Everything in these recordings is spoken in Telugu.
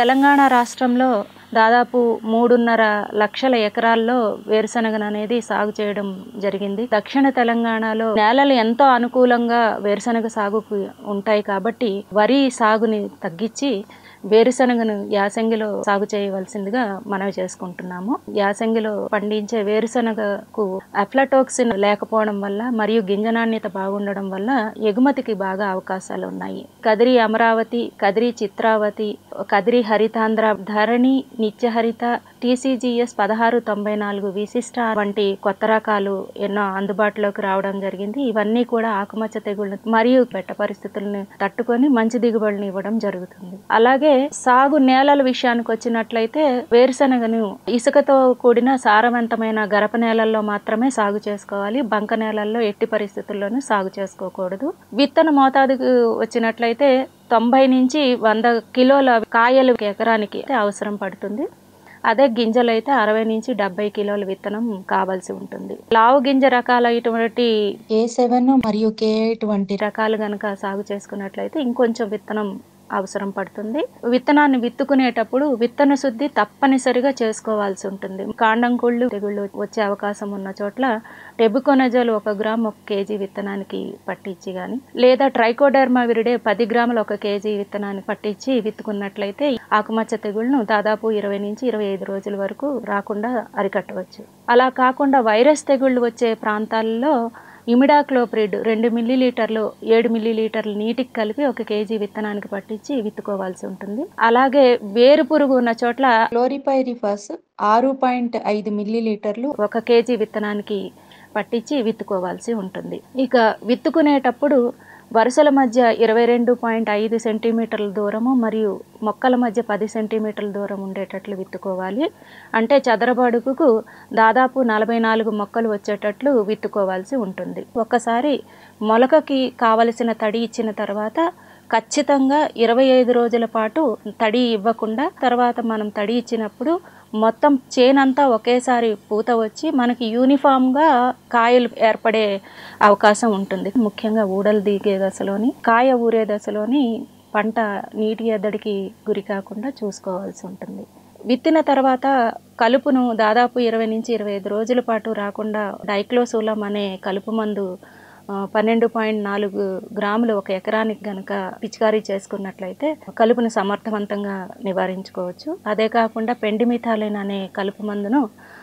తెలంగాణ రాష్ట్రంలో దాదాపు మూడున్నర లక్షల ఎకరాల్లో వేరుశనగను అనేది సాగు చేయడం జరిగింది దక్షిణ తెలంగాణలో నేలలు ఎంతో అనుకూలంగా వేరుశనగ సాగుకు ఉంటాయి కాబట్టి వరి సాగుని తగ్గించి వేరుశనగను యాసంగిలో సాగు చేయవలసిందిగా మనవి చేసుకుంటున్నాము యాసంగిలో పండించే వేరుశనగకు అఫ్లటోక్సిన్ లేకపోవడం వల్ల మరియు గింజ నాణ్యత బాగుండడం వల్ల ఎగుమతికి బాగా అవకాశాలు ఉన్నాయి కదిరి అమరావతి కదిరి చిత్రావతి కదిరి హరితాంధ్ర ధరణి నిత్యహరిత టీసీజీఎస్ పదహారు తొంభై నాలుగు విశిష్ట వంటి కొత్త రకాలు ఎన్నో అందుబాటులోకి రావడం జరిగింది ఇవన్నీ కూడా ఆకుమచ్చ తెగుళ్ళు మరియు పెట్ట పరిస్థితులను తట్టుకొని మంచి దిగుబడిని ఇవ్వడం జరుగుతుంది అలాగే సాగు నేలల విషయానికి వచ్చినట్లయితే వేరుశనగను ఇసుకతో కూడిన సారవంతమైన గరప నేలల్లో మాత్రమే సాగు చేసుకోవాలి బంక నేలల్లో ఎట్టి పరిస్థితుల్లోనూ సాగు చేసుకోకూడదు విత్తన మోతాదుకు వచ్చినట్లయితే తొంభై నుంచి వంద కిలోల కాయలు ఎకరానికి అవసరం పడుతుంది అదే గింజలు అయితే అరవై నుంచి డెబ్బై కిలోల విత్తనం కావాల్సి ఉంటుంది లావు గింజ రకాలైనటువంటి ఏ సెవెన్ మరియు కే ఎయిట్ వంటి రకాలు గనక సాగు చేసుకున్నట్లయితే ఇంకొంచెం విత్తనం అవసరం పడుతుంది విత్తనాన్ని విత్తుకునేటప్పుడు విత్తన శుద్ధి తప్పనిసరిగా చేసుకోవాల్సి ఉంటుంది కాండం కుళ్ళు తెగుళ్ళు వచ్చే అవకాశం ఉన్న చోట్ల టెబుకొనజోల్ ఒక గ్రామ్ ఒక కేజీ విత్తనానికి పట్టించి కానీ లేదా ట్రైకోడర్మా విరిడే పది గ్రాములు ఒక కేజీ విత్తనాన్ని పట్టించి విత్తుకున్నట్లయితే ఆకుమచ్చ తెగుళ్ళను దాదాపు ఇరవై నుంచి ఇరవై ఐదు రోజుల వరకు రాకుండా అరికట్టవచ్చు అలా కాకుండా వైరస్ తెగుళ్ళు వచ్చే ప్రాంతాల్లో ఇమిడాక్లోప్రిడ్ రెండు మిల్లీలీటర్లు ఏడు మిల్లీలీటర్లు నీటికి కలిపి ఒక కేజీ విత్తనానికి పట్టించి విత్తుకోవాల్సి ఉంటుంది అలాగే వేరు పురుగు ఉన్న చోట్ల క్లోరిపైరిఫాస్ ఆరు పాయింట్ ఐదు మిల్లీలీటర్లు ఒక కేజీ విత్తనానికి పట్టించి విత్తుకోవాల్సి ఉంటుంది ఇక విత్తుకునేటప్పుడు వరుసల మధ్య ఇరవై రెండు పాయింట్ ఐదు సెంటీమీటర్ల దూరము మరియు మొక్కల మధ్య పది సెంటీమీటర్ల దూరం ఉండేటట్లు విత్తుకోవాలి అంటే చదరబడుగుకు దాదాపు నలభై నాలుగు మొక్కలు వచ్చేటట్లు విత్తుకోవాల్సి ఉంటుంది ఒక్కసారి మొలకకి కావలసిన తడి ఇచ్చిన తర్వాత ఖచ్చితంగా ఇరవై ఐదు రోజుల పాటు తడి ఇవ్వకుండా తర్వాత మనం తడి ఇచ్చినప్పుడు మొత్తం చేనంతా ఒకేసారి పూత వచ్చి మనకి యూనిఫామ్గా కాయలు ఏర్పడే అవకాశం ఉంటుంది ముఖ్యంగా ఊడలు దిగే దశలోని కాయ ఊరే దశలోని పంట నీటి ఎద్దడికి గురి కాకుండా చూసుకోవాల్సి ఉంటుంది విత్తిన తర్వాత కలుపును దాదాపు ఇరవై నుంచి ఇరవై ఐదు రోజుల పాటు రాకుండా డైక్లోసూలం అనే కలుపు మందు పన్నెండు పాయింట్ నాలుగు గ్రాములు ఒక ఎకరానికి గనక పిచికారీ చేసుకున్నట్లయితే కలుపును సమర్థవంతంగా నివారించుకోవచ్చు అదే కాకుండా పెండిమిథాలిన్ అనే కలుపు మందును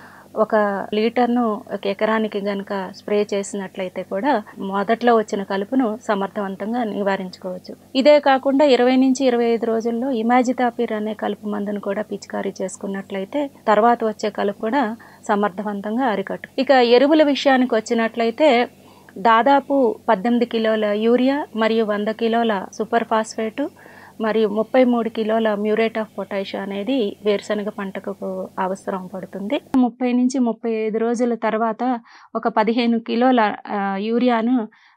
ఒక లీటర్ను ఒక ఎకరానికి గనక స్ప్రే చేసినట్లయితే కూడా మొదట్లో వచ్చిన కలుపును సమర్థవంతంగా నివారించుకోవచ్చు ఇదే కాకుండా ఇరవై నుంచి ఇరవై ఐదు రోజుల్లో ఇమాజితాపిర్ అనే కలుపు మందును కూడా పిచికారీ చేసుకున్నట్లయితే తర్వాత వచ్చే కలుపు కూడా సమర్థవంతంగా అరికట్టు ఇక ఎరువుల విషయానికి వచ్చినట్లయితే దాదాపు పద్దెనిమిది కిలోల యూరియా మరియు వంద కిలోల సూపర్ ఫాస్ఫేటు మరియు ముప్పై మూడు కిలోల మ్యూరేట్ ఆఫ్ పొటాష్ అనేది వేరుశనగ పంటకు అవసరం పడుతుంది ముప్పై నుంచి ముప్పై ఐదు రోజుల తర్వాత ఒక పదిహేను కిలోల యూరియాను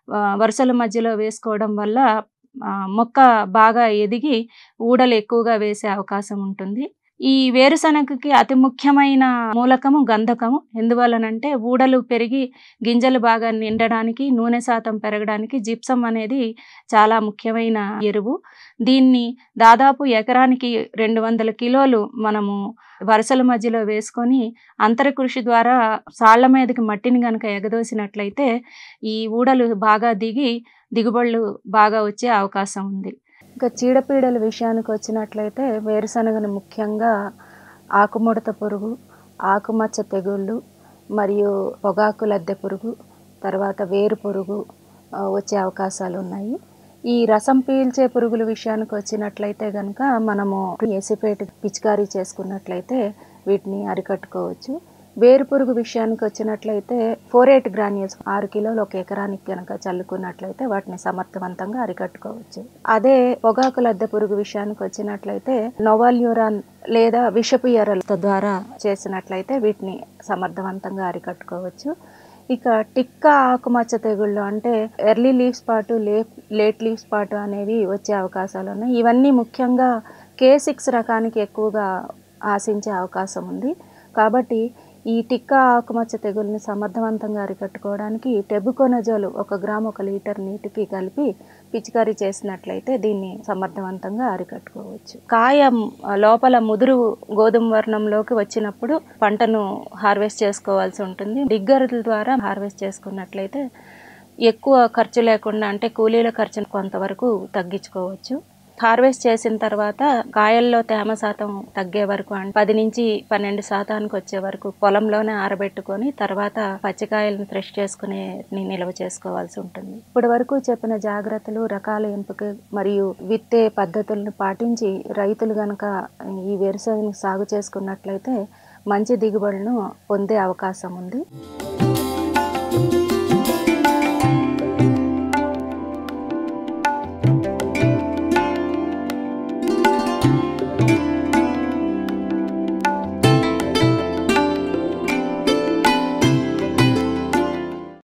వరుసల మధ్యలో వేసుకోవడం వల్ల మొక్క బాగా ఎదిగి ఊడలు ఎక్కువగా వేసే అవకాశం ఉంటుంది ఈ వేరుశనగకి అతి ముఖ్యమైన మూలకము గంధకము ఎందువలనంటే ఊడలు పెరిగి గింజలు బాగా నిండడానికి నూనె శాతం పెరగడానికి జిప్సం అనేది చాలా ముఖ్యమైన ఎరువు దీన్ని దాదాపు ఎకరానికి రెండు వందల కిలోలు మనము వరుసల మధ్యలో వేసుకొని అంతరకృషి ద్వారా సాళ్ల మీదకి మట్టిని కనుక ఎగదోసినట్లయితే ఈ ఊడలు బాగా దిగి దిగుబడులు బాగా వచ్చే అవకాశం ఉంది ఇంకా చీడపీడల విషయానికి వచ్చినట్లయితే వేరుశనగను ముఖ్యంగా ఆకుముడత పురుగు ఆకుమచ్చ తెగుళ్ళు మరియు పొగాకు లద్దె పురుగు తర్వాత వేరు పురుగు వచ్చే అవకాశాలు ఉన్నాయి ఈ రసం పీల్చే పురుగుల విషయానికి వచ్చినట్లయితే కనుక మనము ఎసిపేట్ పిచికారీ చేసుకున్నట్లయితే వీటిని అరికట్టుకోవచ్చు వేరు పురుగు విషయానికి వచ్చినట్లయితే ఫోర్ ఎయిట్ గ్రాన్యూల్స్ ఆరు కిలోలు ఒక ఎకరానికి కనుక చల్లుకున్నట్లయితే వాటిని సమర్థవంతంగా అరికట్టుకోవచ్చు అదే పొగాకు లద్దె పురుగు విషయానికి వచ్చినట్లయితే నోవాల్యూరాన్ లేదా విషపు ఎర్రల ద్వారా చేసినట్లయితే వీటిని సమర్థవంతంగా అరికట్టుకోవచ్చు ఇక టిక్కా ఆకుమచ్చ తెగుళ్ళు అంటే ఎర్లీ లీవ్స్ పాటు లే లేట్ లీవ్స్ పాటు అనేవి వచ్చే అవకాశాలు ఉన్నాయి ఇవన్నీ ముఖ్యంగా కే సిక్స్ రకానికి ఎక్కువగా ఆశించే అవకాశం ఉంది కాబట్టి ఈ టిక్కా ఆకుమచ్చ తెగుల్ని సమర్థవంతంగా అరికట్టుకోవడానికి టెబుకోనజోలు ఒక గ్రామ్ ఒక లీటర్ నీటికి కలిపి పిచికారీ చేసినట్లయితే దీన్ని సమర్థవంతంగా అరికట్టుకోవచ్చు కాయ ఆ, లోపల ముదురు గోధుమ వర్ణంలోకి వచ్చినప్పుడు పంటను హార్వెస్ట్ చేసుకోవాల్సి ఉంటుంది డిగ్గర్ల ద్వారా హార్వెస్ట్ చేసుకున్నట్లయితే ఎక్కువ ఖర్చు లేకుండా అంటే కూలీల ఖర్చును కొంతవరకు తగ్గించుకోవచ్చు హార్వెస్ట్ చేసిన తర్వాత కాయల్లో తేమ శాతం తగ్గే వరకు అంటే పది నుంచి పన్నెండు శాతానికి వచ్చే వరకు పొలంలోనే ఆరబెట్టుకొని తర్వాత పచ్చికాయలను ఫ్రెష్ చేసుకుని నిల్వ చేసుకోవాల్సి ఉంటుంది ఇప్పటి వరకు చెప్పిన జాగ్రత్తలు రకాల ఎంపిక మరియు విత్తే పద్ధతులను పాటించి రైతులు గనక ఈ వేరుశనగ సాగు చేసుకున్నట్లయితే మంచి దిగుబడులను పొందే అవకాశం ఉంది